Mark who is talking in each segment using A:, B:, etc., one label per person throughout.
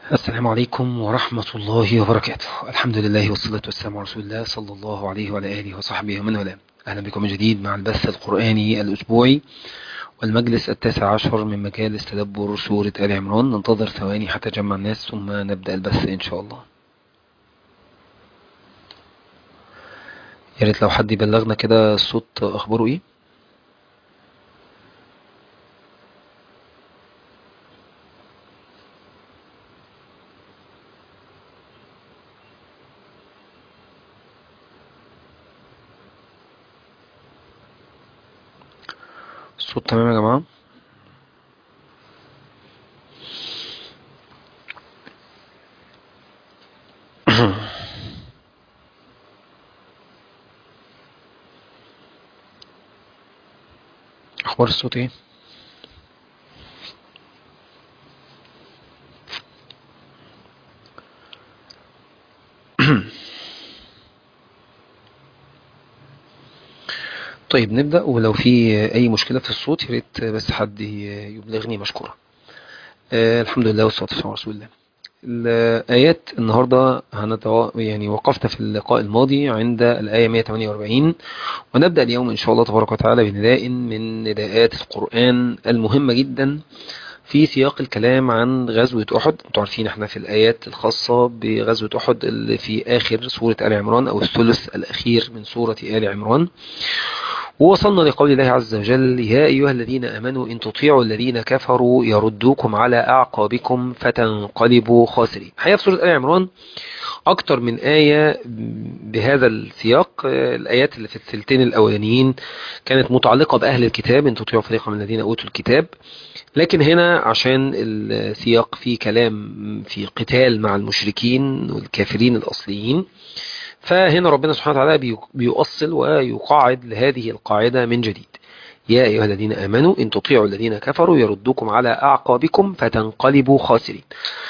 A: السلام عليكم ورحمة الله وبركاته الحمد لله والصلاة والسلام على رسول الله صلى الله عليه وعلى آله وصحبه ومن والاه أهلا بكم من جديد مع البث القرآني الأسبوعي والمجلس التاسع عشر من مجالس تدبر سورة آل عمران ننتظر ثواني حتى جمع الناس ثم نبدأ البث إن شاء الله يا ريت لو حد يبلغنا كده الصوت أخباره إيه الصوت تمام يا جماعة أخبار الصوت إيه طيب نبدأ ولو في أي مشكلة في الصوت يا ريت بس حد يبلغني مشكورا آه الحمد لله والصلاة والسلام على رسول الله الآيات النهاردة هنتو... يعني وقفت في اللقاء الماضي عند الآية 148 ونبدأ اليوم إن شاء الله تبارك وتعالى بنداء من نداءات القرآن المهمة جدا في سياق الكلام عن غزوة أحد انتوا عارفين احنا في الآيات الخاصة بغزوة أحد اللي في آخر سورة آل عمران أو الثلث الأخير من سورة آل عمران ووصلنا لقول الله عز وجل يا أيها الذين أمنوا إن تطيعوا الذين كفروا يردوكم على أعقابكم فتنقلبوا خاسرين حقيقة في سورة آل عمران أكتر من آية بهذا السياق الآيات اللي في الثلثين الأولانيين كانت متعلقة بأهل الكتاب إن تطيعوا فريقا من الذين أوتوا الكتاب لكن هنا عشان السياق فيه كلام في قتال مع المشركين والكافرين الأصليين فهنا ربنا سبحانه وتعالى بيؤصل ويقاعد لهذه القاعدة من جديد يا أيها الذين آمنوا إن تطيعوا الذين كفروا يردوكم على أعقابكم فتنقلبوا خاسرين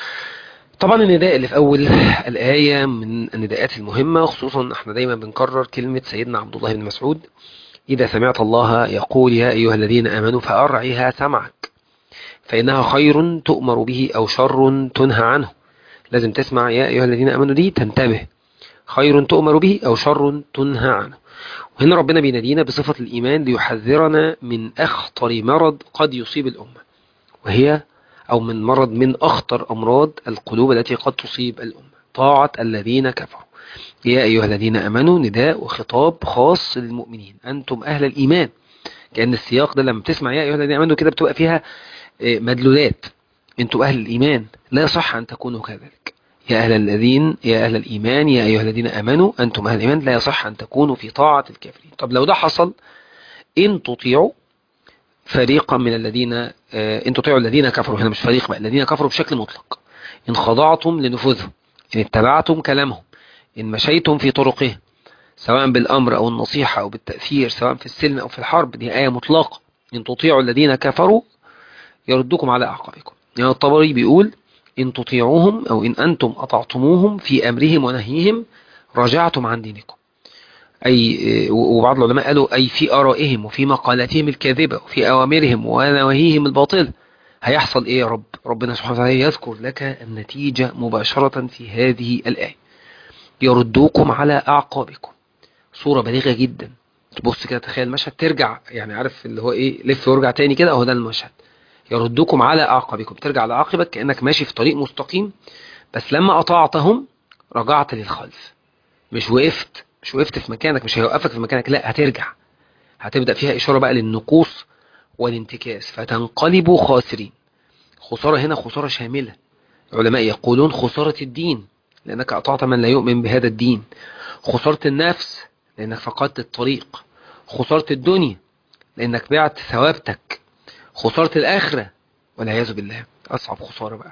A: طبعا النداء اللي في أول الآية من النداءات المهمة خصوصا احنا دايما بنكرر كلمة سيدنا عبد الله بن مسعود إذا سمعت الله يقول يا أيها الذين آمنوا فأرعها سمعك فإنها خير تؤمر به أو شر تنهى عنه لازم تسمع يا أيها الذين آمنوا دي تنتبه خير تؤمر به أو شر تنهى عنه وهنا ربنا بينادينا بصفة الإيمان ليحذرنا من أخطر مرض قد يصيب الأمة وهي أو من مرض من أخطر أمراض القلوب التي قد تصيب الأمة طاعة الذين كفروا يا أيها الذين أمنوا نداء وخطاب خاص للمؤمنين أنتم أهل الإيمان كأن السياق ده لما تسمع يا أيها الذين أمنوا كده بتبقى فيها مدلولات أنتم أهل الإيمان لا يصح أن تكونوا كذلك يا أهل الذين يا أهل الإيمان يا أيها الذين أمنوا أنتم أهل الإيمان لا يصح أن تكونوا في طاعة الكافرين طب لو ده حصل إن تطيعوا فريقا من الذين إن تطيعوا الذين كفروا هنا مش فريق بقى الذين كفروا بشكل مطلق إن خضعتم لنفوذهم إن اتبعتم كلامهم إن مشيتم في طرقهم سواء بالأمر أو النصيحة أو بالتأثير سواء في السلم أو في الحرب دي آية مطلقة إن تطيعوا الذين كفروا يردوكم على أعقابكم يعني الطبري بيقول إن تطيعوهم أو إن أنتم أطعتموهم في أمرهم ونهيهم رجعتم عن دينكم أي وبعض العلماء قالوا أي في آرائهم وفي مقالاتهم الكاذبة وفي أوامرهم ونواهيهم الباطلة هيحصل إيه يا رب ربنا سبحانه وتعالى يذكر لك النتيجة مباشرة في هذه الآية يردوكم على أعقابكم صورة بليغة جدا تبص كده تخيل المشهد ترجع يعني عارف اللي هو إيه لف وارجع تاني كده أهو ده المشهد يردوكم على أعقابكم ترجع لعاقبك كأنك ماشي في طريق مستقيم بس لما أطعتهم رجعت للخلف مش وقفت مش وقفت في مكانك مش هيوقفك في مكانك لا هترجع هتبدأ فيها إشارة بقى للنقوص والانتكاس فتنقلبوا خاسرين خسارة هنا خسارة شاملة العلماء يقولون خسارة الدين لأنك أطعت من لا يؤمن بهذا الدين خسارة النفس لأنك فقدت الطريق خسارة الدنيا لأنك بعت ثوابتك خسارة الآخرة والعياذ بالله أصعب خسارة بقى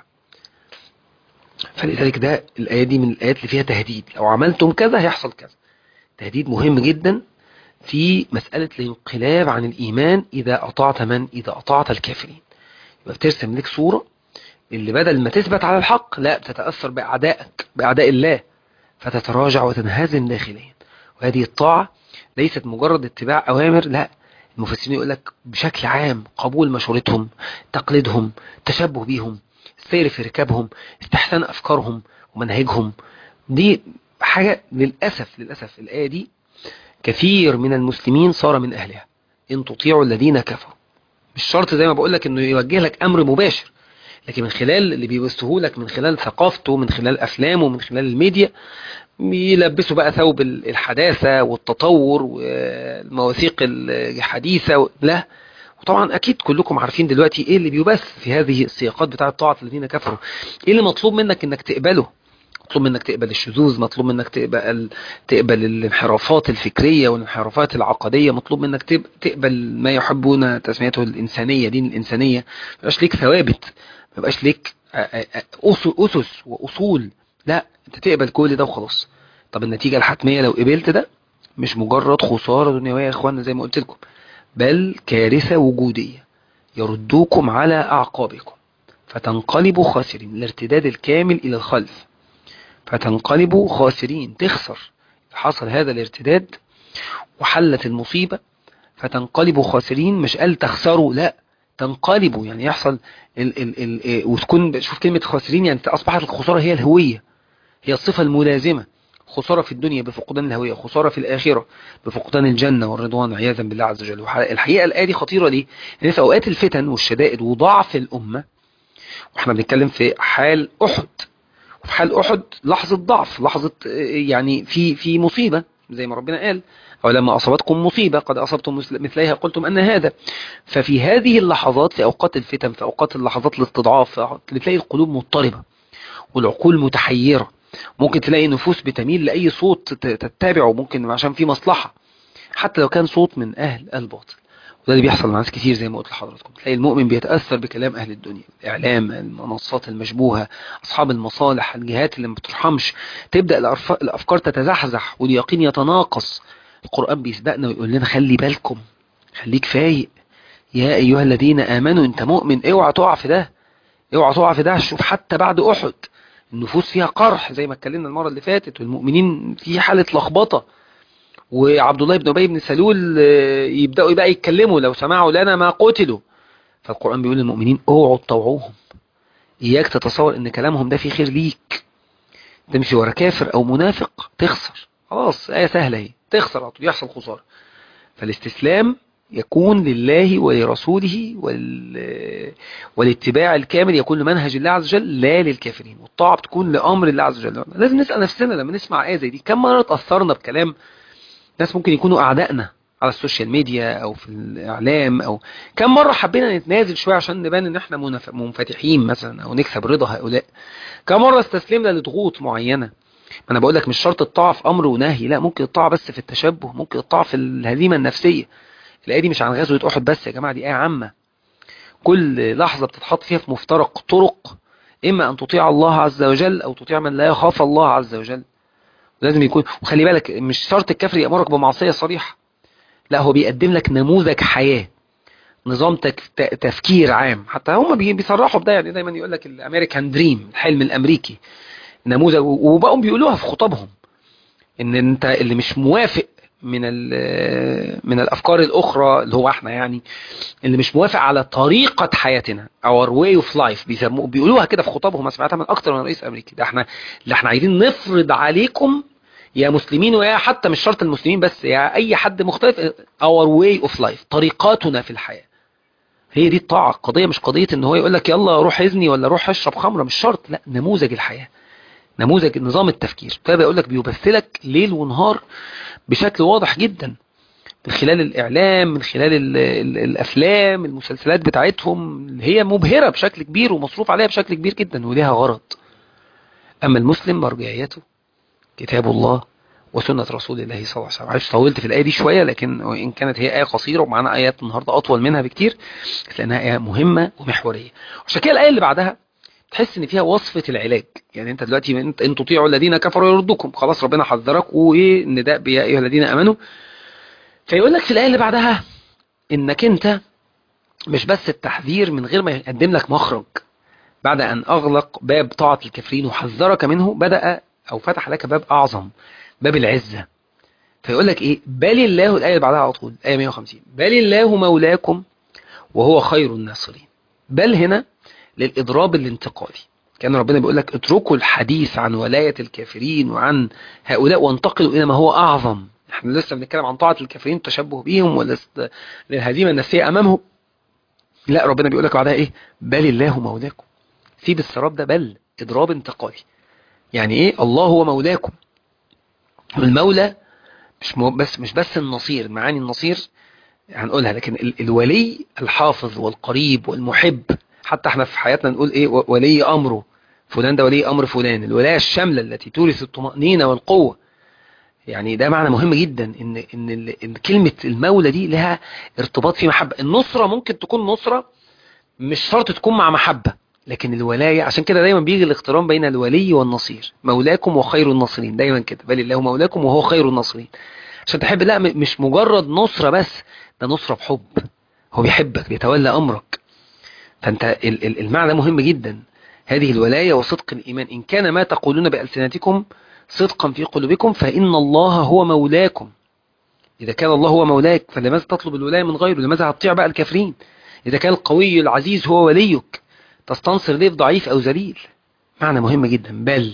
A: فلذلك ده الآية دي من الآيات اللي فيها تهديد لو عملتم كذا هيحصل كذا تهديد مهم جدا في مسألة الانقلاب عن الإيمان إذا أطعت من إذا أطعت الكافرين يبقى بترسم لك صورة اللي بدل ما تثبت على الحق لا بتتأثر بأعدائك بأعداء الله فتتراجع وتنهزم داخليا وهذه الطاعة ليست مجرد اتباع أوامر لا المفسرين يقول لك بشكل عام قبول مشورتهم تقليدهم تشبه بيهم السير في ركابهم استحسان افكارهم ومناهجهم دي حاجة للأسف للأسف الآية دي كثير من المسلمين صار من أهلها إن تطيعوا الذين كفروا مش شرط زي ما بقول لك إنه يوجه لك أمر مباشر لكن من خلال اللي بيوسته لك من خلال ثقافته من خلال أفلامه من خلال الميديا بيلبسوا بقى ثوب الحداثة والتطور والمواثيق الحديثة لا وطبعا أكيد كلكم عارفين دلوقتي إيه اللي بيبث في هذه السياقات بتاعة طاعة الذين كفروا إيه اللي مطلوب منك إنك تقبله مطلوب منك تقبل الشذوذ مطلوب منك تقبل تقبل الانحرافات الفكرية والانحرافات العقدية مطلوب منك تقبل ما يحبون تسميته الإنسانية دين الإنسانية ما يبقاش ليك ثوابت ما يبقاش ليك أسس وأصول لا أنت تقبل كل ده وخلاص طب النتيجة الحتمية لو قبلت ده مش مجرد خسارة دنيوية يا إخوانا زي ما قلت لكم بل كارثة وجودية يردوكم على أعقابكم فتنقلبوا خاسرين الارتداد الكامل إلى الخلف فتنقلبوا خاسرين تخسر حصل هذا الارتداد وحلت المصيبة فتنقلبوا خاسرين مش قال تخسروا لا تنقلبوا يعني يحصل ال ال ال وتكون شوف كلمة خاسرين يعني أصبحت الخسارة هي الهوية هي الصفة الملازمة خسارة في الدنيا بفقدان الهوية خسارة في الآخرة بفقدان الجنة والرضوان عياذا بالله عز وجل الحقيقة الآية دي خطيرة ليه؟ لأن في أوقات الفتن والشدائد وضعف الأمة واحنا بنتكلم في حال أحد وفي حال أحد لحظة ضعف لحظة يعني في في مصيبة زي ما ربنا قال أو لما أصابتكم مصيبة قد أصبتم مثليها قلتم أن هذا ففي هذه اللحظات في أوقات الفتن في أوقات اللحظات الاستضعاف بتلاقي القلوب مضطربة والعقول متحيرة ممكن تلاقي نفوس بتميل لأي صوت تتبعه ممكن عشان في مصلحة حتى لو كان صوت من أهل الباطل وده اللي بيحصل مع ناس كتير زي ما قلت لحضراتكم تلاقي المؤمن بيتأثر بكلام أهل الدنيا الإعلام المنصات المشبوهة أصحاب المصالح الجهات اللي ما بترحمش تبدأ الأفكار تتزحزح واليقين يتناقص القرآن بيسبقنا ويقول لنا خلي بالكم خليك فايق يا أيها الذين آمنوا أنت مؤمن اوعى تقع في ده اوعى تقع في ده شوف حتى بعد أحد النفوس فيها قرح زي ما اتكلمنا المرة اللي فاتت والمؤمنين في حالة لخبطة وعبد الله بن أبي بن سلول يبدأوا بقى يتكلموا لو سمعوا لنا ما قتلوا فالقرآن بيقول للمؤمنين اوعوا تطوعوهم إياك تتصور ان كلامهم ده فيه خير ليك تمشي ورا كافر أو منافق تخسر خلاص آية سهلة هي تخسر على طول يحصل خسارة فالاستسلام يكون لله ولرسوله وال... والاتباع الكامل يكون لمنهج الله عز وجل لا للكافرين والطاعة بتكون لأمر الله عز وجل لازم نسأل نفسنا لما نسمع آية زي دي كم مرة تأثرنا بكلام ناس ممكن يكونوا أعدائنا على السوشيال ميديا أو في الإعلام أو كم مرة حبينا نتنازل شوية عشان نبان إن إحنا منف... منفتحين مثلا أو نكسب رضا هؤلاء كم مرة استسلمنا لضغوط معينة ما أنا بقول لك مش شرط الطاعة في أمر ونهي لا ممكن الطاعة بس في التشبه ممكن الطاعة في الهزيمة النفسية الآية دي مش عن غزوة أحد بس يا جماعة دي آية عامة كل لحظة بتتحط فيها في مفترق طرق إما أن تطيع الله عز وجل أو تطيع من لا يخاف الله عز وجل لازم يكون وخلي بالك مش شرط الكفر يأمرك بمعصية صريحة لا هو بيقدم لك نموذج حياة نظام تك... تفكير عام حتى هم بيصرحوا بده يعني دايما يقول لك الامريكان دريم الحلم الامريكي نموذج وبقوا بيقولوها في خطابهم ان انت اللي مش موافق من من الافكار الاخرى اللي هو احنا يعني اللي مش موافق على طريقه حياتنا اور واي اوف لايف بيسموه بيقولوها كده في خطابهم سمعتها من اكتر من رئيس امريكي ده احنا اللي احنا عايزين نفرض عليكم يا مسلمين ويا حتى مش شرط المسلمين بس يا اي حد مختلف اور واي اوف لايف طريقاتنا في الحياه هي دي الطاعه القضيه مش قضيه ان هو يقول لك يلا روح اذني ولا روح اشرب خمره مش شرط لا نموذج الحياه نموذج نظام التفكير فبقول بيقول لك بيبث لك ليل ونهار بشكل واضح جدا من خلال الإعلام من خلال ال ال الأفلام المسلسلات بتاعتهم اللي هي مبهرة بشكل كبير ومصروف عليها بشكل كبير جدا وليها غرض أما المسلم مرجعيته كتاب الله وسنة رسول الله صلى الله عليه وسلم عايش طولت في الآية دي شوية لكن وإن كانت هي آية قصيرة ومعانا آيات النهاردة أطول منها بكتير لأنها آية مهمة ومحورية عشان كده الآية اللي بعدها تحس ان فيها وصفة العلاج يعني انت دلوقتي انت ان تطيعوا الذين كفروا يردوكم خلاص ربنا حذرك وايه النداء يا ايها الذين امنوا فيقول لك في الايه اللي بعدها انك انت مش بس التحذير من غير ما يقدم لك مخرج بعد ان اغلق باب طاعة الكافرين وحذرك منه بدأ او فتح لك باب اعظم باب العزة فيقول لك ايه بل الله الايه اللي بعدها على طول ايه 150 بل الله مولاكم وهو خير الناصرين بل هنا للإضراب الانتقالي كان ربنا بيقول لك اتركوا الحديث عن ولاية الكافرين وعن هؤلاء وانتقلوا إلى ما هو أعظم احنا لسه بنتكلم عن طاعة الكافرين التشبه بهم ولا للهزيمة النفسية أمامهم لا ربنا بيقول لك بعدها إيه بل الله مولاكم سيب السراب ده بل إضراب انتقالي يعني إيه الله هو مولاكم المولى مش مو بس مش بس النصير معاني النصير هنقولها لكن ال الولي الحافظ والقريب والمحب حتى احنا في حياتنا نقول ايه ولي امره فلان ده ولي امر فلان الولايه الشامله التي تورث الطمانينه والقوه يعني ده معنى مهم جدا ان ان, إن كلمه المولى دي لها ارتباط في محبه النصره ممكن تكون نصره مش شرط تكون مع محبه لكن الولايه عشان كده دايما بيجي الاقتران بين الولي والنصير مولاكم وخير الناصرين دايما كده بل الله مولاكم وهو خير الناصرين عشان تحب لا مش مجرد نصره بس ده نصره بحب هو بيحبك بيتولى امرك فانت المعنى مهم جدا هذه الولايه وصدق الايمان ان كان ما تقولون بالسنتكم صدقا في قلوبكم فإن الله هو مولاكم إذا كان الله هو مولاك فلماذا تطلب الولاية من غيره لماذا هتطيع بقى الكافرين إذا كان القوي العزيز هو وليك تستنصر ليه ضعيف أو ذليل معنى مهم جدا بل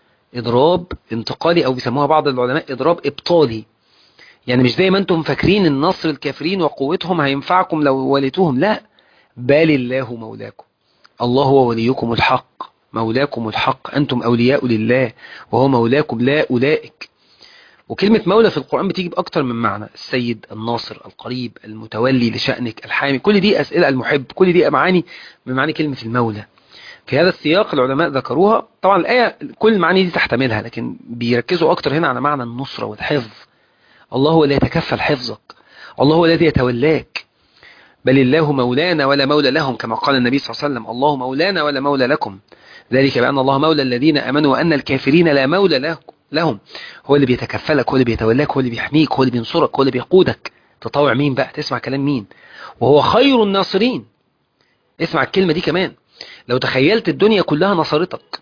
A: إضراب انتقالي أو بيسموها بعض العلماء إضراب إبطالي يعني مش زي ما أنتم فاكرين النصر الكافرين وقوتهم هينفعكم لو وليتوهم لا بل الله مولاكم الله هو وليكم الحق مولاكم الحق أنتم أولياء لله وهو مولاكم لا أولئك وكلمة مولى في القرآن بتيجي بأكتر من معنى السيد الناصر القريب المتولي لشأنك الحامي كل دي أسئلة المحب كل دي معاني من معاني كلمة المولى في هذا السياق العلماء ذكروها طبعا الآية كل المعاني دي تحتملها لكن بيركزوا أكتر هنا على معنى النصرة والحفظ الله هو الذي يتكفل حفظك الله هو الذي يتولاك بل الله مولانا ولا مولى لهم كما قال النبي صلى الله عليه وسلم الله مولانا ولا مولى لكم ذلك بأن الله مولى الذين أمنوا وأن الكافرين لا مولى لهم هو اللي بيتكفلك هو اللي بيتولاك هو اللي بيحميك هو اللي بينصرك هو اللي بيقودك تطاوع مين بقى تسمع كلام مين وهو خير الناصرين اسمع الكلمة دي كمان لو تخيلت الدنيا كلها نصرتك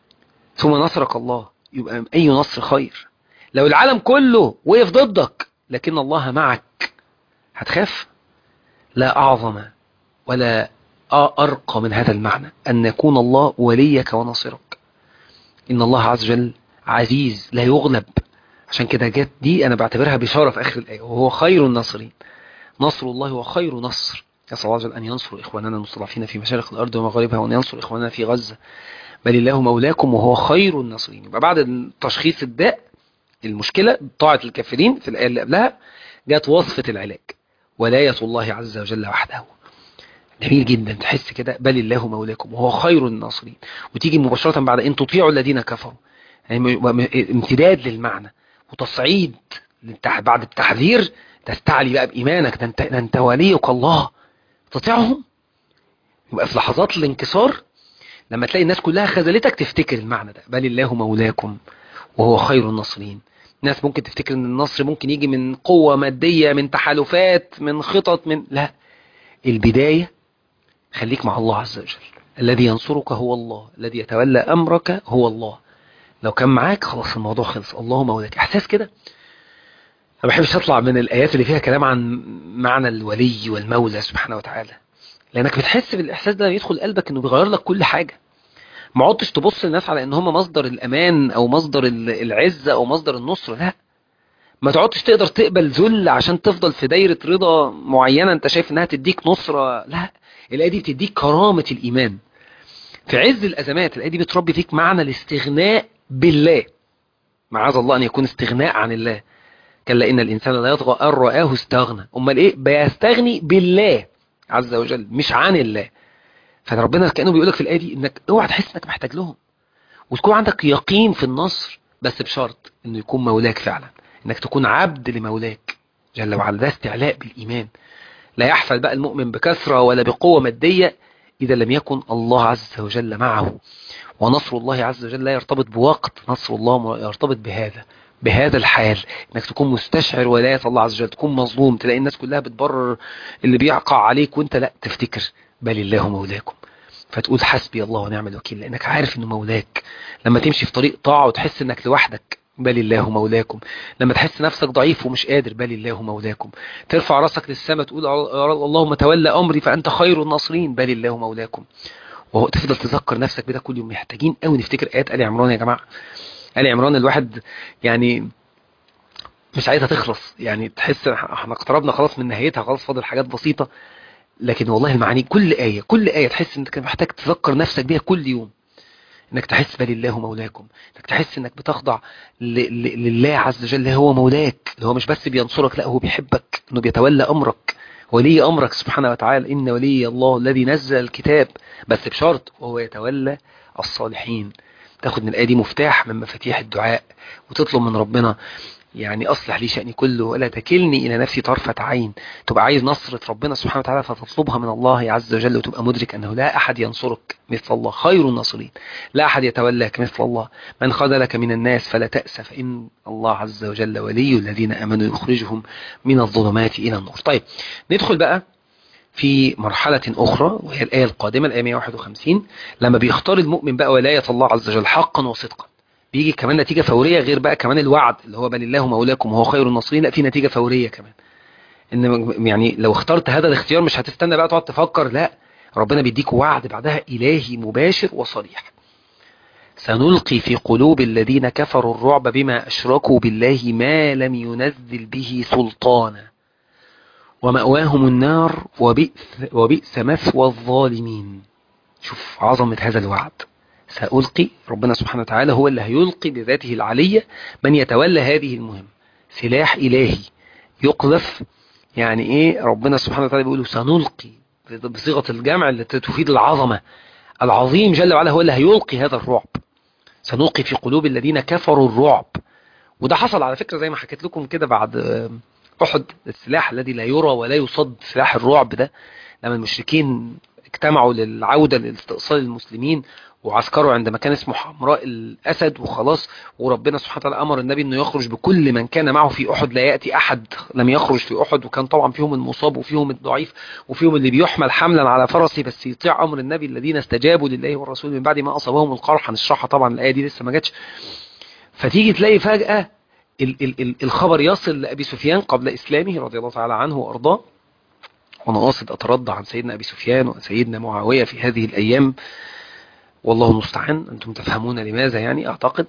A: ثم نصرك الله يبقى أي نصر خير لو العالم كله وقف ضدك لكن الله معك هتخاف لا أعظم ولا أرقى من هذا المعنى أن يكون الله وليك وناصرك إن الله عز وجل عزيز لا يغلب عشان كده جت دي أنا بعتبرها بشارة في آخر الآية وهو خير الناصرين نصر الله هو خير نصر يسأل الله عز وجل أن ينصر إخواننا المستضعفين في مشارق الأرض ومغاربها وأن ينصر إخواننا في غزة بل الله مولاكم وهو خير الناصرين يبقى بعد تشخيص الداء المشكلة طاعة الكافرين في الآية اللي قبلها جت وصفة العلاج ولاية الله عز وجل وحده جميل جدا تحس كده بل الله مولاكم وهو خير الناصرين وتيجي مباشرة بعد ان تطيعوا الذين كفروا يعني امتداد للمعنى وتصعيد بعد التحذير تستعلي بقى بإيمانك ده انت, ده انت وليك الله تطيعهم يبقى في لحظات الانكسار لما تلاقي الناس كلها خذلتك تفتكر المعنى ده بل الله مولاكم وهو خير الناصرين ناس ممكن تفتكر ان النصر ممكن يجي من قوة مادية من تحالفات من خطط من لا البداية خليك مع الله عز وجل الذي ينصرك هو الله الذي يتولى أمرك هو الله لو كان معاك خلاص الموضوع خلص الله مولاك احساس كده ما بحبش اطلع من الايات اللي فيها كلام عن معنى الولي والمولى سبحانه وتعالى لانك بتحس بالاحساس ده يدخل قلبك انه بيغير لك كل حاجه ما عدتش تبص للناس على ان هم مصدر الامان او مصدر العزه او مصدر النصر لا ما تقعدش تقدر تقبل ذل عشان تفضل في دايره رضا معينه انت شايف انها تديك نصره لا الايه دي بتديك كرامه الايمان في عز الازمات الايه دي بتربي فيك معنى الاستغناء بالله معاذ الله ان يكون استغناء عن الله كلا ان الانسان لا يطغى ان رآه استغنى امال ايه بيستغني بالله عز وجل مش عن الله فربنا كانه بيقول لك في الايه دي انك اوعى تحس انك محتاج لهم وتكون عندك يقين في النصر بس بشرط انه يكون مولاك فعلا انك تكون عبد لمولاك جل وعلا ده استعلاء بالايمان لا يحفل بقى المؤمن بكثرة ولا بقوة مادية إذا لم يكن الله عز وجل معه ونصر الله عز وجل لا يرتبط بوقت نصر الله يرتبط بهذا بهذا الحال انك تكون مستشعر ولاية الله عز وجل تكون مظلوم تلاقي الناس كلها بتبرر اللي بيقع عليك وانت لا تفتكر بل الله مولاكم فتقول حسبي الله ونعم الوكيل لانك عارف انه مولاك لما تمشي في طريق طاعة وتحس انك لوحدك بل الله مولاكم لما تحس نفسك ضعيف ومش قادر بل الله مولاكم ترفع راسك للسماء تقول اللهم تولى أمري فأنت خير الناصرين بل الله مولاكم وهو تفضل تذكر نفسك بده كل يوم محتاجين قوي نفتكر ايات ال عمران يا جماعه ال عمران الواحد يعني مش عايزها تخلص يعني تحس احنا اقتربنا خلاص من نهايتها خلاص فاضل حاجات بسيطه لكن والله المعاني كل ايه كل ايه تحس انك محتاج تذكر نفسك بيها كل يوم انك تحس بل الله مولاكم انك تحس انك بتخضع ل... ل... لله عز وجل هو مولاك اللي هو مش بس بينصرك لا هو بيحبك انه بيتولى امرك ولي امرك سبحانه وتعالى ان ولي الله الذي نزل الكتاب بس بشرط وهو يتولى الصالحين تاخد من الايه دي مفتاح من مفاتيح الدعاء وتطلب من ربنا يعني أصلح لي شأني كله ولا تكلني إلى نفسي طرفة عين تبقى عايز نصرة ربنا سبحانه وتعالى فتطلبها من الله عز وجل وتبقى مدرك أنه لا أحد ينصرك مثل الله خير الناصرين لا أحد يتولاك مثل الله من خذلك من الناس فلا تأس فإن الله عز وجل ولي الذين أمنوا يخرجهم من الظلمات إلى النور طيب ندخل بقى في مرحلة أخرى وهي الآية القادمة الآية 151 لما بيختار المؤمن بقى ولاية الله عز وجل حقا وصدقا بيجي كمان نتيجة فورية غير بقى كمان الوعد اللي هو بل الله مولاكم وهو خير الناصرين لا في نتيجة فورية كمان ان يعني لو اخترت هذا الاختيار مش هتستنى بقى تقعد تفكر لا ربنا بيديك وعد بعدها إلهي مباشر وصريح سنلقي في قلوب الذين كفروا الرعب بما أشركوا بالله ما لم ينزل به سلطانا ومأواهم النار وبئس, وبئس مثوى الظالمين شوف عظمة هذا الوعد سألقي ربنا سبحانه وتعالى هو اللي هيلقي بذاته العلية من يتولى هذه المهمة سلاح إلهي يقذف يعني إيه ربنا سبحانه وتعالى بيقول سنلقي بصيغة الجمع اللي تفيد العظمة العظيم جل وعلا هو اللي هيلقي هذا الرعب سنلقي في قلوب الذين كفروا الرعب وده حصل على فكرة زي ما حكيت لكم كده بعد أحد السلاح الذي لا يرى ولا يصد سلاح الرعب ده لما المشركين اجتمعوا للعودة لاستئصال المسلمين وعسكروا عند مكان اسمه حمراء الأسد وخلاص وربنا سبحانه وتعالى أمر النبي أنه يخرج بكل من كان معه في أحد لا يأتي أحد لم يخرج في أحد وكان طبعا فيهم المصاب وفيهم الضعيف وفيهم اللي بيحمل حملا على فرسه بس يطيع أمر النبي الذين استجابوا لله والرسول من بعد ما أصابهم القرح هنشرحها طبعا الآية دي لسه ما جاتش فتيجي تلاقي فجأة ال ال ال الخبر يصل لأبي سفيان قبل إسلامه رضي الله تعالى عنه وأرضاه وأنا قاصد أترضى عن سيدنا أبي سفيان وسيدنا معاوية في هذه الأيام والله المستعان أنتم تفهمون لماذا يعني أعتقد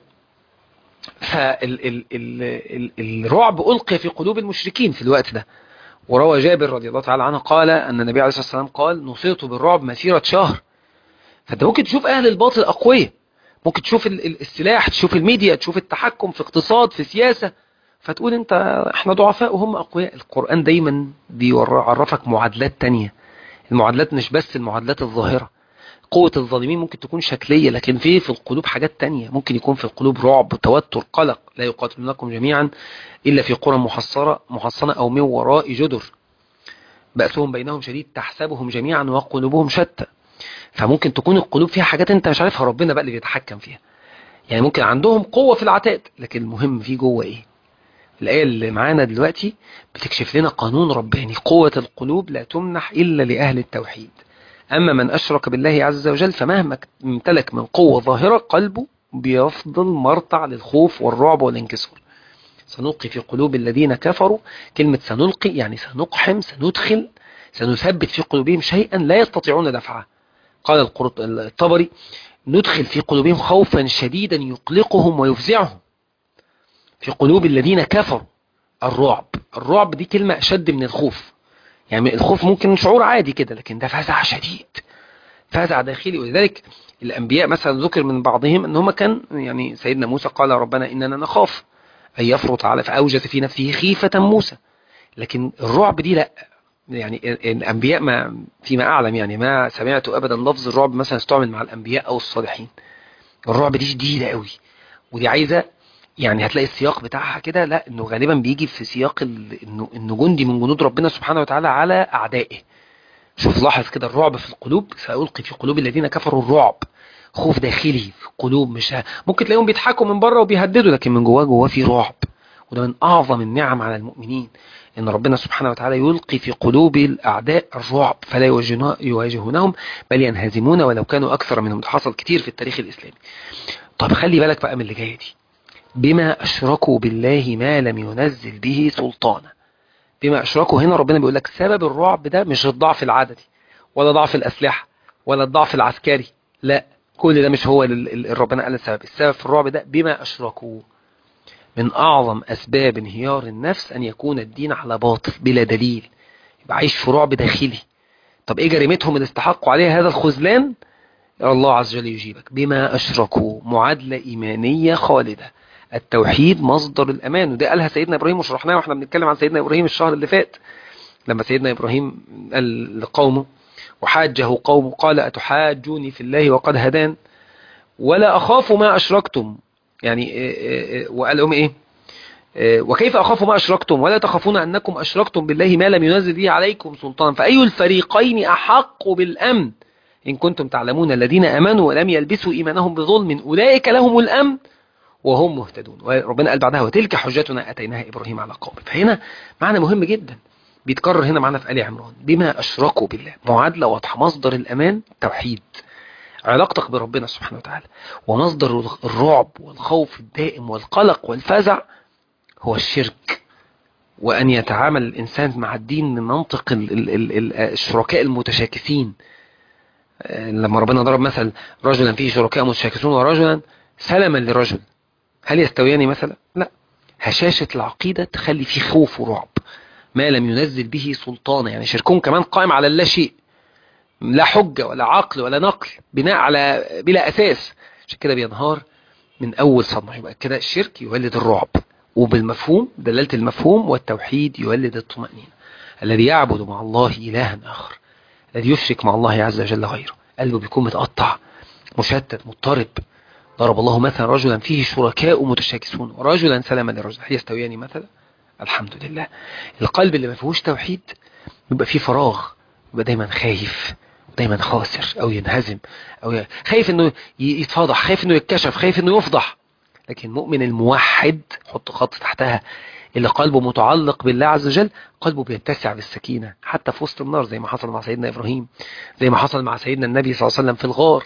A: فالرعب ألقي في قلوب المشركين في الوقت ده وروى جابر رضي الله تعالى عنه قال أن النبي عليه الصلاة والسلام قال نصيت بالرعب مسيرة شهر فأنت ممكن تشوف أهل الباطل أقوياء ممكن تشوف السلاح تشوف الميديا تشوف التحكم في اقتصاد في سياسة فتقول انت احنا ضعفاء وهم اقوياء القرآن دايما بيعرفك معادلات تانية المعادلات مش بس المعادلات الظاهرة قوة الظالمين ممكن تكون شكلية لكن في في القلوب حاجات تانية ممكن يكون في القلوب رعب توتر قلق لا يقاتلونكم جميعا إلا في قرى محصرة محصنة أو من وراء جدر بأسهم بينهم شديد تحسبهم جميعا وقلوبهم شتى فممكن تكون القلوب فيها حاجات انت مش عارفها ربنا بقى اللي بيتحكم فيها يعني ممكن عندهم قوة في العتاد لكن المهم في جوه ايه الآية اللي معانا دلوقتي بتكشف لنا قانون رباني قوة القلوب لا تمنح إلا لأهل التوحيد أما من أشرك بالله عز وجل فمهما امتلك من قوة ظاهرة قلبه بيفضل مرتع للخوف والرعب والانكسار سنلقي في قلوب الذين كفروا كلمة سنلقي يعني سنقحم سندخل سنثبت في قلوبهم شيئا لا يستطيعون دفعه قال الطبري ندخل في قلوبهم خوفا شديدا يقلقهم ويفزعهم في قلوب الذين كفروا الرعب الرعب دي كلمة أشد من الخوف يعني الخوف ممكن شعور عادي كده لكن ده فزع شديد فزع داخلي ولذلك الأنبياء مثلا ذكر من بعضهم أن هم كان يعني سيدنا موسى قال ربنا إننا نخاف أن يفرط على فأوجد في نفسه خيفة موسى لكن الرعب دي لا يعني الأنبياء ما فيما أعلم يعني ما سمعت أبدا لفظ الرعب مثلا استعمل مع الأنبياء أو الصالحين الرعب دي شديدة قوي ودي عايزة يعني هتلاقي السياق بتاعها كده لا انه غالبا بيجي في سياق انه انه جندي من جنود ربنا سبحانه وتعالى على اعدائه شوف لاحظ كده الرعب في القلوب سألقي في قلوب الذين كفروا الرعب خوف داخلي في القلوب مش ه... ممكن تلاقيهم بيضحكوا من بره وبيهددوا لكن من جواه جواه في رعب وده من اعظم النعم على المؤمنين ان ربنا سبحانه وتعالى يلقي في قلوب الاعداء الرعب فلا يواجهونهم بل ينهزمون ولو كانوا اكثر منهم ده حصل كتير في التاريخ الاسلامي طب خلي بالك بقى من اللي جايه دي بما أشركوا بالله ما لم ينزل به سلطانا بما أشركوا هنا ربنا بيقول لك سبب الرعب ده مش الضعف العددي ولا ضعف الأسلحة ولا الضعف العسكري لا كل ده مش هو اللي ربنا قال السبب السبب في الرعب ده بما أشركوا من أعظم أسباب انهيار النفس أن يكون الدين على باطل بلا دليل يبقى عايش في رعب داخلي طب إيه جريمتهم اللي استحقوا عليها هذا الخذلان الله عز وجل يجيبك بما أشركوا معادلة إيمانية خالدة التوحيد مصدر الأمان وده قالها سيدنا إبراهيم وشرحناها واحنا بنتكلم عن سيدنا إبراهيم الشهر اللي فات لما سيدنا إبراهيم قال لقومه وحاجه قومه قال أتحاجوني في الله وقد هدان ولا أخاف ما أشركتم يعني وقال لهم إيه وكيف أخاف ما أشركتم ولا تخافون أنكم أشركتم بالله ما لم ينزل به عليكم سلطان فأي الفريقين أحق بالأمن إن كنتم تعلمون الذين أمنوا ولم يلبسوا إيمانهم بظلم أولئك لهم الأمن وهم مهتدون وربنا قال بعدها وتلك حجتنا أتيناها إبراهيم على قومه فهنا معنى مهم جدا بيتكرر هنا معنا في آل عمران بما أشركوا بالله معادلة واضحة مصدر الأمان توحيد علاقتك بربنا سبحانه وتعالى ومصدر الرعب والخوف الدائم والقلق والفزع هو الشرك وأن يتعامل الإنسان مع الدين من منطق ال ال ال الشركاء المتشاكسين لما ربنا ضرب مثل رجلا فيه شركاء متشاكسون ورجلا سلما لرجل هل يستويان مثلا لا هشاشة العقيدة تخلي فيه خوف ورعب ما لم ينزل به سلطانا يعني شركهم كمان قائم على لا شيء لا حجة ولا عقل ولا نقل بناء على بلا أساس عشان كده بينهار من أول صدمة يبقى كده الشرك يولد الرعب وبالمفهوم دلالة المفهوم والتوحيد يولد الطمأنينة الذي يعبد مع الله إلها آخر الذي يشرك مع الله عز وجل غيره قلبه بيكون متقطع مشتت مضطرب ضرب الله مثلا رجلا فيه شركاء متشاكسون ورجلا سلما لرجل هل يستويان مثلا الحمد لله القلب اللي ما فيهوش توحيد يبقى فيه فراغ يبقى دايما خايف دايما خاسر او ينهزم او خايف انه يتفضح خايف انه يتكشف خايف انه يفضح لكن المؤمن الموحد حط خط تحتها اللي قلبه متعلق بالله عز وجل قلبه بيتسع بالسكينة حتى في وسط النار زي ما حصل مع سيدنا إبراهيم زي ما حصل مع سيدنا النبي صلى الله عليه وسلم في الغار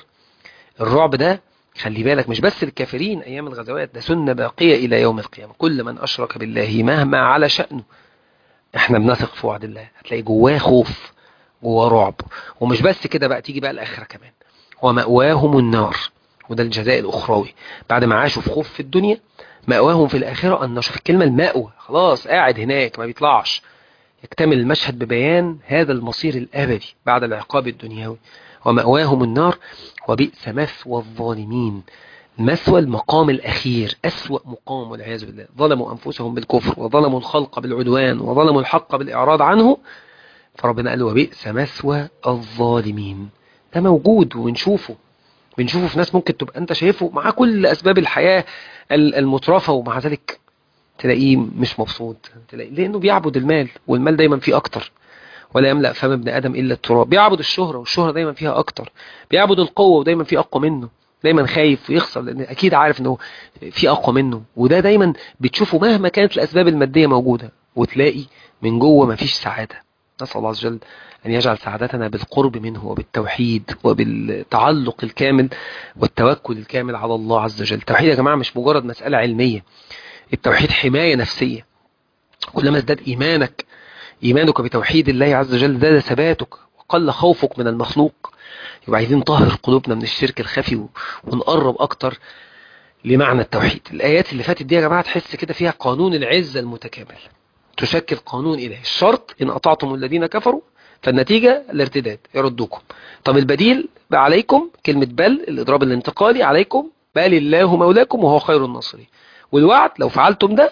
A: الرعب ده خلي بالك مش بس الكافرين أيام الغزوات ده سنة باقية إلى يوم القيامة كل من أشرك بالله مهما على شأنه احنا بنثق في وعد الله هتلاقي جواه خوف جواه رعب ومش بس كده بقى تيجي بقى الآخرة كمان ومأواهم النار وده الجزاء الأخروي بعد ما عاشوا في خوف في الدنيا مأواهم في الآخرة أن نشوف الكلمة المأوى خلاص قاعد هناك ما بيطلعش يكتمل المشهد ببيان هذا المصير الأبدي بعد العقاب الدنيوي ومأواهم النار وبئس مثوى الظالمين مثوى المقام الأخير أسوأ مقام والعياذ بالله ظلموا أنفسهم بالكفر وظلموا الخلق بالعدوان وظلموا الحق بالإعراض عنه فربنا قال وبئس مثوى الظالمين ده موجود وبنشوفه بنشوفه في ناس ممكن تبقى انت شايفه مع كل اسباب الحياة المترفة ومع ذلك تلاقيه مش مبسوط تلاقيه لانه بيعبد المال والمال دايما فيه اكتر ولا يملأ فم ابن ادم الا التراب بيعبد الشهرة والشهرة دايما فيها اكتر بيعبد القوة ودايما في اقوى منه دايما خايف ويخسر لان اكيد عارف انه في اقوى منه وده دايما بتشوفه مهما كانت الاسباب المادية موجودة وتلاقي من جوه مفيش سعادة نسأل الله عز وجل أن يجعل سعادتنا بالقرب منه وبالتوحيد وبالتعلق الكامل والتوكل الكامل على الله عز وجل التوحيد يا جماعة مش مجرد مسألة علمية التوحيد حماية نفسية كلما ازداد إيمانك إيمانك بتوحيد الله عز وجل زاد ثباتك وقل خوفك من المخلوق يبقى عايزين طهر قلوبنا من الشرك الخفي ونقرب أكتر لمعنى التوحيد الآيات اللي فاتت دي يا جماعة تحس كده فيها قانون العزة المتكامل تشكل قانون إلهي الشرط إن أطعتم الذين كفروا فالنتيجة الارتداد يردوكم طب البديل عليكم كلمة بل الإضراب الانتقالي عليكم بل الله مولاكم وهو خير الناصرين والوعد لو فعلتم ده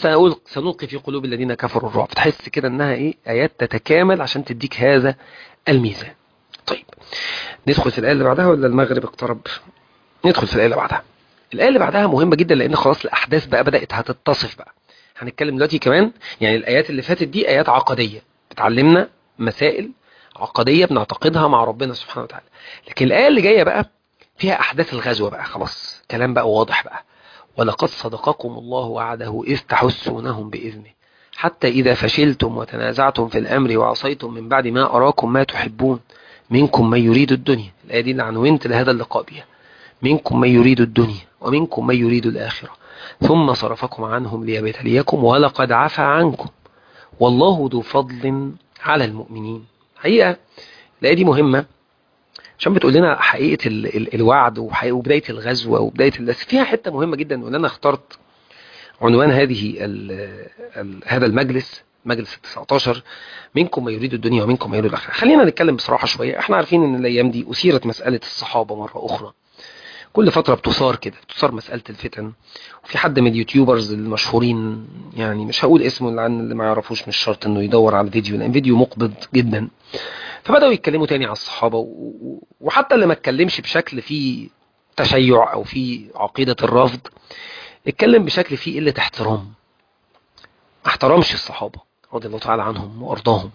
A: سنلقي في قلوب الذين كفروا الرعب تحس كده انها ايه ايات تتكامل عشان تديك هذا الميزان طيب ندخل في الآية اللي بعدها ولا المغرب اقترب ندخل في الآية اللي بعدها الآية اللي بعدها مهمة جدا لأن خلاص الأحداث بقى بدأت هتتصف بقى هنتكلم دلوقتي كمان يعني الآيات اللي فاتت دي آيات عقدية بتعلمنا مسائل عقدية بنعتقدها مع ربنا سبحانه وتعالى لكن الآية اللي جاية بقى فيها أحداث الغزوة بقى خلاص كلام بقى واضح بقى ولقد صدقكم الله وعده إذ تحسونهم بإذنه حتى إذا فشلتم وتنازعتم في الأمر وعصيتم من بعد ما أراكم ما تحبون منكم من يريد الدنيا الآية دي اللي عنونت لهذا اللقاء بها منكم من يريد الدنيا ومنكم من يريد الآخرة ثم صرفكم عنهم ليبتليكم ولقد عفى عنكم والله ذو فضل على المؤمنين حقيقة الآية دي مهمة عشان بتقول لنا حقيقة ال ال الوعد وحقيقة وبداية الغزوة وبداية بس فيها حتة مهمة جدا وان انا اخترت عنوان هذه ال ال هذا المجلس مجلس ال 19 منكم ما يريد الدنيا ومنكم ما يريد الاخره خلينا نتكلم بصراحه شويه احنا عارفين ان الايام دي اثيرت مساله الصحابه مره اخرى كل فتره بتثار كده بتثار مساله الفتن وفي حد من اليوتيوبرز المشهورين يعني مش هقول اسمه لان اللي ما يعرفوش مش شرط انه يدور على الفيديو لان فيديو مقبض جدا فبداوا يتكلموا تاني على الصحابه و- وحتى اللي ما اتكلمش بشكل فيه تشيع او فيه عقيده الرفض اتكلم بشكل فيه قله احترام ما احترمش الصحابه رضي الله تعالى عنهم وارضاهم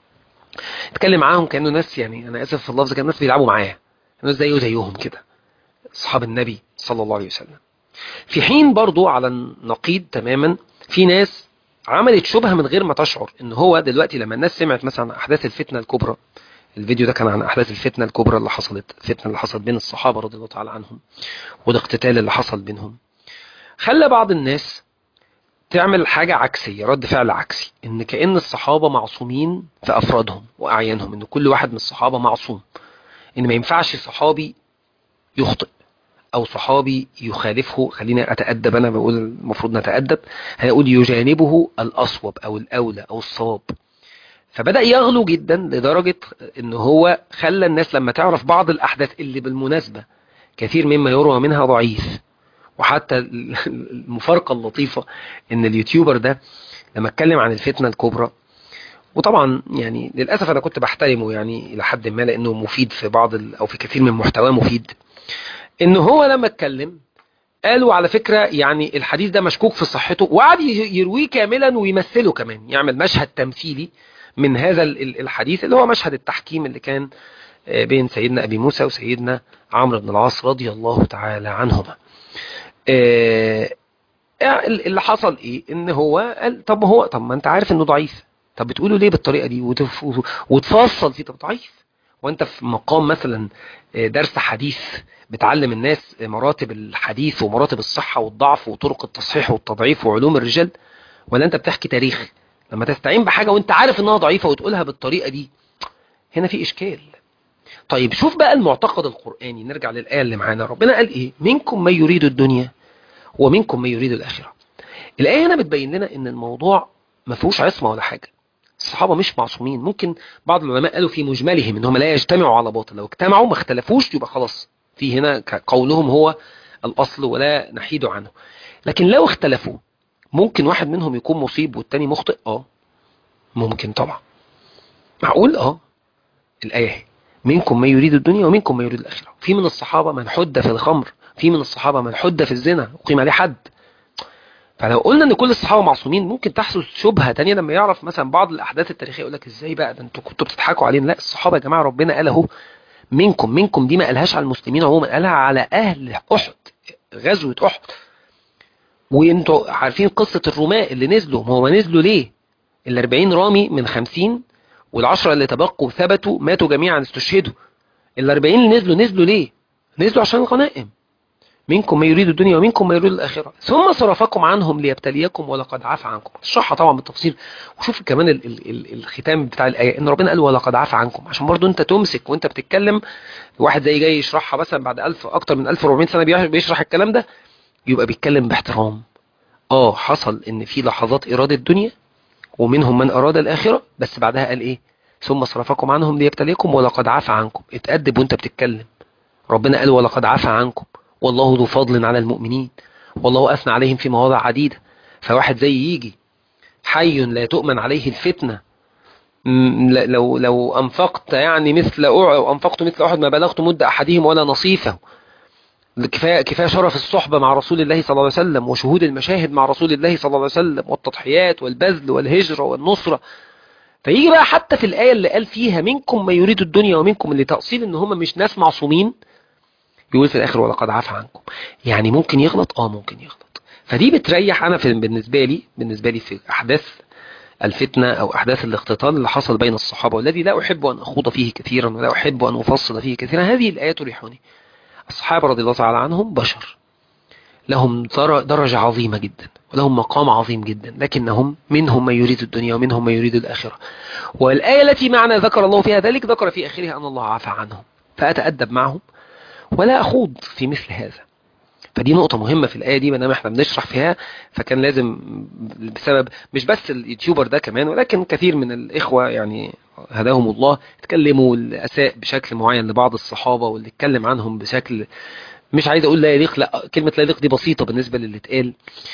A: اتكلم معاهم كانه ناس يعني انا اسف في اللفظ كانوا ناس بيلعبوا معاه ناس زيه زيهم كده اصحاب النبي صلى الله عليه وسلم في حين برضو على النقيض تماما في ناس عملت شبهه من غير ما تشعر ان هو دلوقتي لما الناس سمعت مثلا عن احداث الفتنه الكبرى الفيديو ده كان عن احداث الفتنه الكبرى اللي حصلت الفتنه اللي حصلت بين الصحابه رضي الله تعالى عنهم والاقتتال اللي حصل بينهم خلى بعض الناس تعمل حاجة عكسية رد فعل عكسي ان كأن الصحابة معصومين في افرادهم واعيانهم ان كل واحد من الصحابة معصوم ان ما ينفعش صحابي يخطئ او صحابي يخالفه خلينا اتأدب انا بقول المفروض نتأدب هنقول يجانبه الاصوب او الاولى او الصواب فبدأ يغلو جدا لدرجة ان هو خلى الناس لما تعرف بعض الاحداث اللي بالمناسبة كثير مما يروى منها ضعيف وحتى المفارقة اللطيفة ان اليوتيوبر ده لما اتكلم عن الفتنة الكبرى وطبعا يعني للأسف أنا كنت بحترمه يعني إلى حد ما لأنه مفيد في بعض ال- أو في كثير من محتواه مفيد إن هو لما اتكلم قالوا على فكرة يعني الحديث ده مشكوك في صحته وقعد ي- يرويه كاملا ويمثله كمان يعمل مشهد تمثيلي من هذا ال- ال- الحديث اللي هو مشهد التحكيم اللي كان آه، بين سيدنا أبي موسى وسيدنا عمرو بن العاص رضي الله تعالى عنهما آه، اللي حصل ايه ان هو قال طب ما هو طب ما انت عارف انه ضعيف طب بتقوله ليه بالطريقه دي وتف... وتفصل فيه طب ضعيف وانت في مقام مثلا آه، درس حديث بتعلم الناس مراتب الحديث ومراتب الصحه والضعف وطرق التصحيح والتضعيف وعلوم الرجال ولا انت بتحكي تاريخ لما تستعين بحاجه وانت عارف انها ضعيفه وتقولها بالطريقه دي هنا في اشكال طيب شوف بقى المعتقد القرآني نرجع للآية اللي معانا ربنا قال إيه منكم من يريد الدنيا ومنكم من يريد الآخرة الآية هنا بتبين لنا إن الموضوع ما فيهوش عصمة ولا حاجة الصحابة مش معصومين ممكن بعض العلماء قالوا في مجملهم إنهم لا يجتمعوا على باطل لو اجتمعوا ما اختلفوش يبقى خلاص في هنا قولهم هو الأصل ولا نحيد عنه لكن لو اختلفوا ممكن واحد منهم يكون مصيب والتاني مخطئ اه ممكن طبعا معقول اه الآية هي منكم من يريد الدنيا ومنكم من يريد الآخرة في من الصحابة من حد في الخمر في من الصحابة من حد في الزنا وقيم عليه حد فلو قلنا ان كل الصحابة معصومين ممكن تحصل شبهة تانية لما يعرف مثلا بعض الأحداث التاريخية يقول لك ازاي بقى ده انتوا كنتوا بتضحكوا علينا لا الصحابة يا جماعة ربنا قال اهو منكم منكم دي ما قالهاش على المسلمين عموما قالها على أهل أحد غزوة أحد وانتوا عارفين قصة الرماء اللي نزلوا ما هو نزلوا ليه ال 40 رامي من 50 والعشرة اللي تبقوا ثبتوا ماتوا جميعا استشهدوا ال 40 اللي نزلوا نزلوا ليه نزلوا عشان الغنائم منكم من يريد الدنيا ومنكم من يريد الآخرة ثم صرفكم عنهم ليبتليكم ولقد عفى عنكم اشرحها طبعا بالتفصيل وشوف كمان ال ال ال الختام بتاع الآية ان ربنا قال ولقد عفى عنكم عشان برضو انت تمسك وانت بتتكلم واحد زي جاي يشرحها مثلا بعد 1000 اكتر من 1400 سنة بيشرح الكلام ده يبقى بيتكلم باحترام اه حصل ان في لحظات إرادة الدنيا ومنهم من أراد الآخرة بس بعدها قال إيه ثم صرفكم عنهم ليبتليكم ولقد عفى عنكم اتأدب وانت بتتكلم ربنا قال ولقد عفى عنكم والله ذو فضل على المؤمنين والله أثنى عليهم في مواضع عديدة فواحد زي يجي حي لا تؤمن عليه الفتنة لو لو أنفقت يعني مثل أو أنفقت مثل أحد ما بلغت مد أحدهم ولا نصيفه كفاية, كفاية شرف الصحبة مع رسول الله صلى الله عليه وسلم وشهود المشاهد مع رسول الله صلى الله عليه وسلم والتضحيات والبذل والهجرة والنصرة فيجي بقى حتى في الآية اللي قال فيها منكم ما يريد الدنيا ومنكم اللي تأصيل ان هم مش ناس معصومين يقول في الآخر ولقد عفى عنكم يعني ممكن يغلط اه ممكن يغلط فدي بتريح أنا في بالنسبة لي بالنسبة لي في أحداث الفتنة أو أحداث الاختطال اللي حصل بين الصحابة والذي لا أحب أن أخوض فيه كثيرا ولا أحب أن أفصل فيه كثيرا هذه الآية تريحني الصحابة رضي الله تعالى عنهم بشر لهم درجة عظيمة جدا ولهم مقام عظيم جدا لكنهم منهم من يريد الدنيا ومنهم من يريد الآخرة والآية التي معنا ذكر الله فيها ذلك ذكر في آخرها أن الله عفى عنهم فأتأدب معهم ولا أخوض في مثل هذا فدي نقطة مهمة في الآية دي ما احنا بنشرح فيها فكان لازم بسبب مش بس اليوتيوبر ده كمان ولكن كثير من الإخوة يعني هداهم الله اتكلموا الأساء بشكل معين لبعض الصحابة واللي اتكلم عنهم بشكل مش عايز أقول لا يليق لا كلمة لا يليق دي بسيطة بالنسبة للي اتقال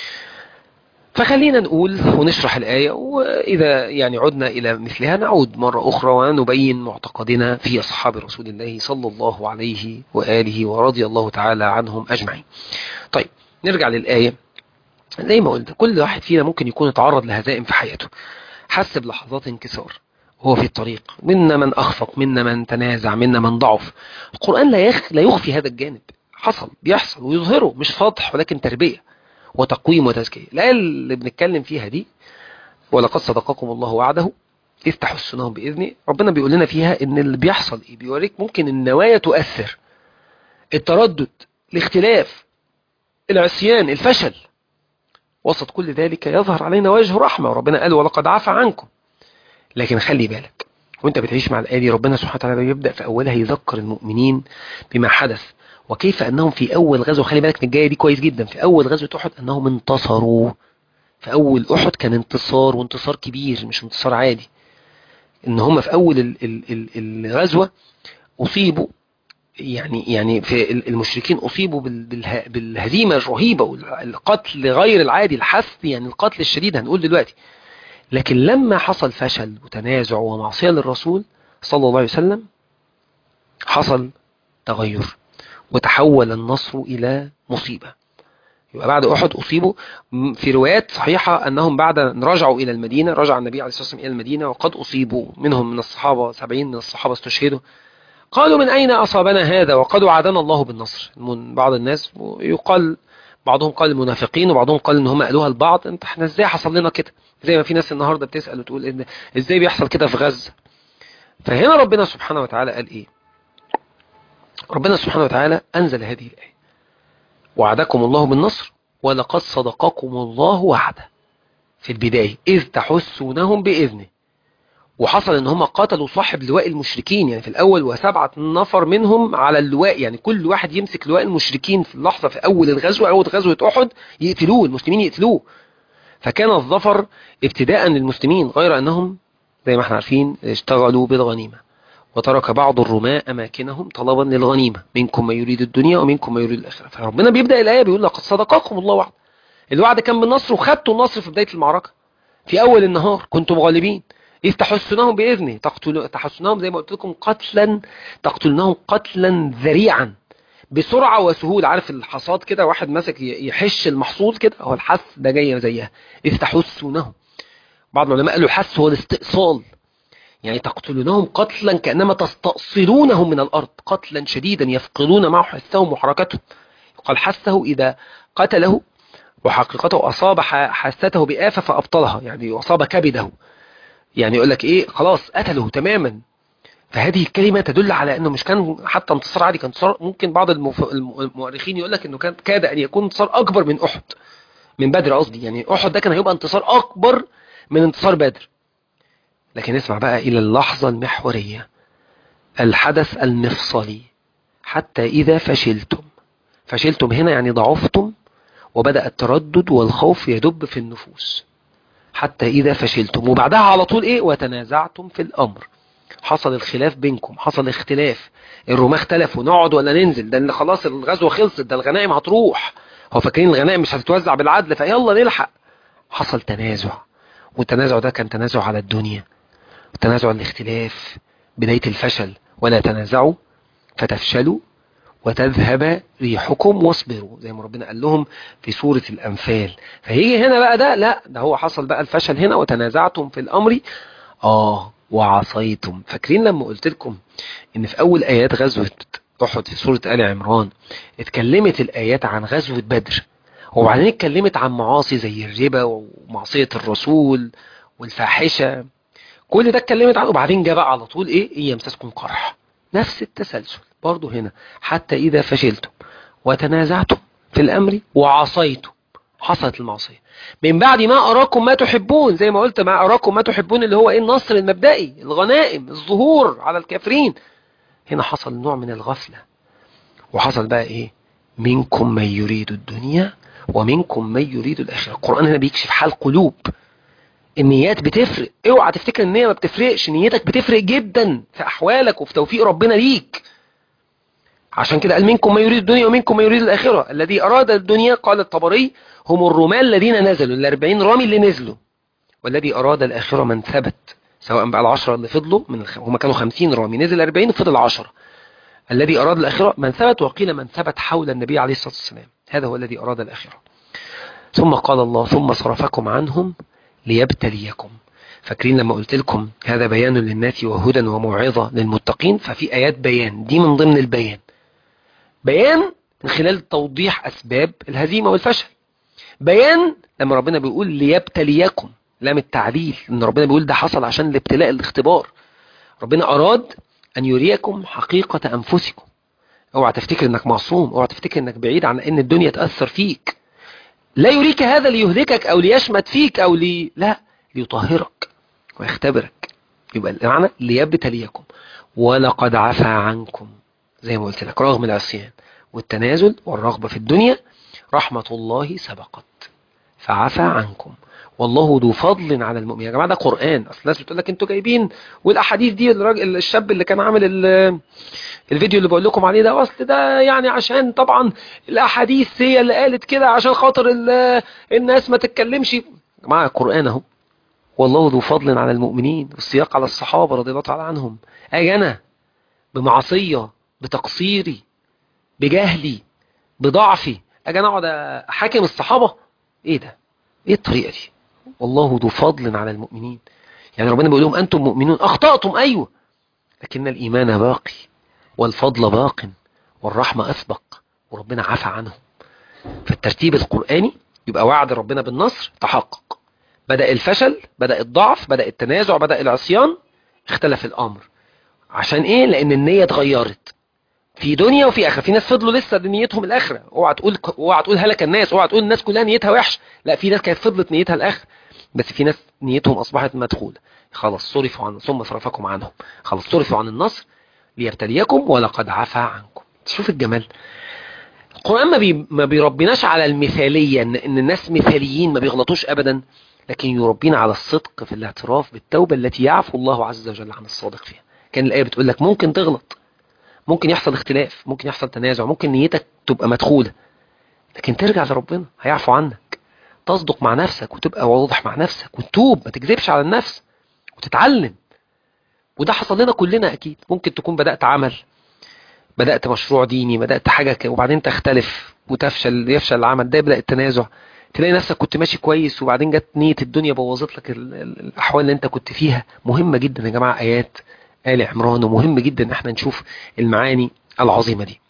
A: فخلينا نقول ونشرح الآية وإذا يعني عدنا إلى مثلها نعود مرة أخرى ونبين معتقدنا في أصحاب رسول الله صلى الله عليه وآله ورضي الله تعالى عنهم أجمعين طيب نرجع للآية زي ما قلت كل واحد فينا ممكن يكون اتعرض لهزائم في حياته حس بلحظات انكسار هو في الطريق منا من أخفق منا من تنازع منا من ضعف القرآن لا, يخ... لا يخفي هذا الجانب حصل بيحصل ويظهره مش فضح ولكن تربية وتقويم وتزكية الآية اللي بنتكلم فيها دي ولقد صدقكم الله وعده إذ تحسنهم بإذنه ربنا بيقول لنا فيها إن اللي بيحصل إيه بيوريك ممكن النوايا تؤثر التردد الاختلاف العصيان الفشل وسط كل ذلك يظهر علينا وجه رحمة وربنا قال ولقد عفى عنكم لكن خلي بالك وانت بتعيش مع الآية دي ربنا سبحانه وتعالى يبدأ في أولها يذكر المؤمنين بما حدث وكيف أنهم في أول غزوة خلي بالك من الجاية دي كويس جدا في أول غزوة أحد أنهم انتصروا في أول أحد كان انتصار وانتصار كبير مش انتصار عادي إن هم في أول ال ال ال الغزوة أصيبوا يعني يعني في المشركين أصيبوا بالها بالهزيمة الرهيبة والقتل غير العادي الحث يعني القتل الشديد هنقول دلوقتي لكن لما حصل فشل وتنازع ومعصية للرسول صلى الله عليه وسلم حصل تغير وتحول النصر إلى مصيبة يبقى بعد أحد أصيبوا في روايات صحيحة أنهم بعد أن رجعوا إلى المدينة رجع النبي عليه الصلاة والسلام إلى المدينة وقد أصيبوا منهم من الصحابة سبعين من الصحابة استشهدوا قالوا من أين أصابنا هذا وقد وعدنا الله بالنصر من بعض الناس يقال بعضهم قال المنافقين وبعضهم قال ان هم قالوها لبعض انت احنا ازاي حصل لنا كده زي ما في ناس النهارده بتسال وتقول ان ازاي بيحصل كده في غزه فهنا ربنا سبحانه وتعالى قال ايه ربنا سبحانه وتعالى أنزل هذه الآية وعدكم الله بالنصر ولقد صدقكم الله وعده في البداية إذ تحسونهم بإذنه وحصل ان هم قتلوا صاحب لواء المشركين يعني في الأول وسبعة نفر منهم على اللواء يعني كل واحد يمسك لواء المشركين في اللحظة في أول الغزوة أول غزوة أحد يقتلوه المسلمين يقتلوه فكان الظفر ابتداء للمسلمين غير أنهم زي ما احنا عارفين اشتغلوا بالغنيمة وترك بعض الرماء أماكنهم طلبا للغنيمة منكم من يريد الدنيا ومنكم من يريد الآخرة فربنا بيبدأ الآية بيقول لقد صدقكم الله وعد الوعد كان بالنصر وخدتوا النصر في بداية المعركة في أول النهار كنتم غالبين إذ تحسنهم بإذنه تقتل تحسنهم زي ما قلت لكم قتلا تقتلنهم قتلا ذريعا بسرعة وسهولة عارف الحصاد كده واحد ماسك يحش المحصول كده هو الحث ده جاي زيها إذ تحسونهم بعض العلماء قالوا الحث هو الاستئصال يعني تقتلونهم قتلا كأنما تستأصلونهم من الأرض قتلا شديدا يفقدون معه حثهم وحركتهم يقال حثه إذا قتله وحقيقته أصاب حثته بآفة فأبطلها يعني أصاب كبده يعني يقول لك إيه خلاص قتله تماما فهذه الكلمة تدل على أنه مش كان حتى انتصار عادي كان انتصار ممكن بعض المؤرخين يقول لك أنه كان كاد أن يكون انتصار أكبر من أحد من بدر قصدي يعني أحد ده كان هيبقى انتصار أكبر من انتصار بدر لكن اسمع بقى إلى اللحظة المحورية الحدث المفصلي حتى إذا فشلتم فشلتم هنا يعني ضعفتم وبدأ التردد والخوف يدب في النفوس حتى إذا فشلتم وبعدها على طول إيه وتنازعتم في الأمر حصل الخلاف بينكم حصل اختلاف الرماة اختلفوا نقعد ولا ننزل ده اللي خلاص الغزوة خلصت ده الغنائم هتروح هو فاكرين الغنائم مش هتتوزع بالعدل فيلا نلحق حصل تنازع والتنازع ده كان تنازع على الدنيا تنازع الاختلاف بداية الفشل ولا تنازعوا فتفشلوا وتذهب ريحكم واصبروا زي ما ربنا قال لهم في سورة الأنفال فهيجي هنا بقى ده لا ده هو حصل بقى الفشل هنا وتنازعتم في الأمر آه وعصيتم فاكرين لما قلت لكم إن في أول آيات غزوة أحد في سورة آل عمران اتكلمت الآيات عن غزوة بدر وبعدين اتكلمت عن معاصي زي الربا ومعصية الرسول والفاحشة كل ده اتكلمت عنه وبعدين جاء بقى على طول ايه ايه يمسسكم قرح نفس التسلسل برضه هنا حتى اذا فشلتم وتنازعتم في الامر وعصيتم حصلت المعصيه من بعد ما اراكم ما تحبون زي ما قلت ما اراكم ما تحبون اللي هو ايه النصر المبدئي الغنائم الظهور على الكافرين هنا حصل نوع من الغفلة وحصل بقى ايه منكم من يريد الدنيا ومنكم من يريد الآخرة القرآن هنا بيكشف حال قلوب النيات بتفرق اوعى تفتكر النية ما بتفرقش نيتك بتفرق جدا في أحوالك وفي توفيق ربنا ليك عشان كده قال منكم ما يريد الدنيا ومنكم ما يريد الآخرة الذي أراد الدنيا قال الطبري هم الرمال الذين نزلوا الأربعين رامي اللي نزلوا والذي أراد الآخرة من ثبت سواء بقى العشرة اللي فضلوا من الخ... هم كانوا خمسين رامي نزل أربعين وفضل عشرة الذي أراد الآخرة من ثبت وقيل من ثبت حول النبي عليه الصلاة والسلام هذا هو الذي أراد الآخرة ثم قال الله ثم صرفكم عنهم ليبتليكم فاكرين لما قلت لكم هذا بيان للناس وهدى وموعظة للمتقين ففي آيات بيان دي من ضمن البيان بيان من خلال توضيح أسباب الهزيمة والفشل بيان لما ربنا بيقول ليبتليكم لام التعليل ان ربنا بيقول ده حصل عشان الابتلاء الاختبار ربنا أراد أن يريكم حقيقة أنفسكم اوعى تفتكر انك معصوم اوعى تفتكر انك بعيد عن ان الدنيا تأثر فيك لا يريك هذا ليهلكك او ليشمت فيك او لي لا ليطهرك ويختبرك يبقى المعنى ليبتليكم ولقد عفى عنكم زي ما قلت لك رغم العصيان والتنازل والرغبة في الدنيا رحمة الله سبقت فعفى عنكم والله ذو فضل على المؤمنين يا جماعه ده قران اصل الناس بتقول لك انتوا جايبين والاحاديث دي الراجل الشاب اللي كان عامل الفيديو اللي بقول لكم عليه ده اصل ده يعني عشان طبعا الاحاديث هي اللي قالت كده عشان خاطر الناس ما تتكلمش يا جماعه القران اهو والله ذو فضل على المؤمنين والسياق على الصحابه رضي الله تعالى عنهم اجي انا بمعصيه بتقصيري بجهلي بضعفي اجي انا اقعد احاكم الصحابه ايه ده ايه الطريقه دي والله ذو فضل على المؤمنين يعني ربنا بيقول لهم أنتم مؤمنون أخطأتم أيوة لكن الإيمان باقي والفضل باق والرحمة أسبق وربنا عفى عنهم فالترتيب القرآني يبقى وعد ربنا بالنصر تحقق بدأ الفشل بدأ الضعف بدأ التنازع بدأ العصيان اختلف الأمر عشان إيه لأن النية اتغيرت في دنيا وفي آخرة في ناس فضلوا لسه نيتهم الآخرة اوعى تقول اوعى تقول هلك الناس اوعى تقول الناس كلها نيتها وحش لا في ناس كانت فضلت نيتها الآخرة بس في ناس نيتهم أصبحت مدخولة خلاص صرفوا عن ثم صرفكم عنهم خلاص صرفوا عن النصر ليبتليكم ولقد عفى عنكم شوف الجمال القرآن ما, بي ما بيربيناش على المثالية إن, إن الناس مثاليين ما بيغلطوش أبدا لكن يربينا على الصدق في الاعتراف بالتوبة التي يعفو الله عز وجل عن الصادق فيها كان الآية بتقول لك ممكن تغلط ممكن يحصل اختلاف ممكن يحصل تنازع ممكن نيتك تبقى مدخولة لكن ترجع لربنا هيعفو عنك تصدق مع نفسك وتبقى واضح مع نفسك وتتوب ما تكذبش على النفس وتتعلم وده حصل لنا كلنا أكيد ممكن تكون بدأت عمل بدأت مشروع ديني بدأت حاجة وبعدين تختلف وتفشل يفشل العمل ده يبدأ التنازع تلاقي نفسك كنت ماشي كويس وبعدين جت نية الدنيا بوظت لك الأحوال اللي انت كنت فيها مهمة جدا يا جماعة آيات آل عمران ومهم جدا احنا نشوف المعاني العظيمة دي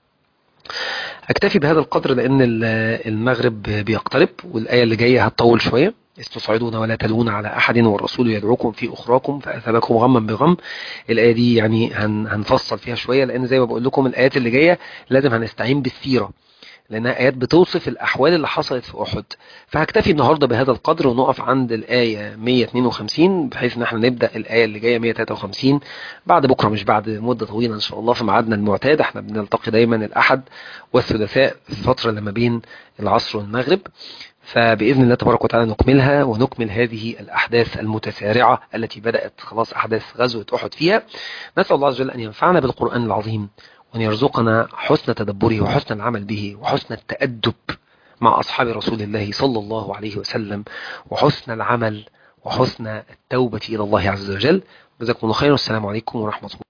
A: اكتفي بهذا القدر لان المغرب بيقترب والآية اللي جاية هتطول شوية استصعدون ولا تلون على أحد والرسول يدعوكم في أخراكم فأثابكم غما بغم الآية دي يعني هن هنفصل فيها شوية لأن زي ما بقول لكم الآيات اللي جاية لازم هنستعين بالسيرة لأنها آيات بتوصف الأحوال اللي حصلت في أحد فهكتفي النهاردة بهذا القدر ونقف عند الآية 152 بحيث ان احنا نبدأ الآية اللي جاية 153 بعد بكرة مش بعد مدة طويلة إن شاء الله في ميعادنا المعتاد احنا بنلتقي دايما الأحد والثلاثاء في الفترة اللي ما بين العصر والمغرب فبإذن الله تبارك وتعالى نكملها ونكمل هذه الأحداث المتسارعة التي بدأت خلاص أحداث غزوة أحد فيها نسأل الله عز وجل أن ينفعنا بالقرآن العظيم وأن يرزقنا حسن تدبره وحسن العمل به وحسن التأدب مع أصحاب رسول الله صلى الله عليه وسلم وحسن العمل وحسن التوبة إلى الله عز وجل جزاكم الله خير والسلام عليكم ورحمة الله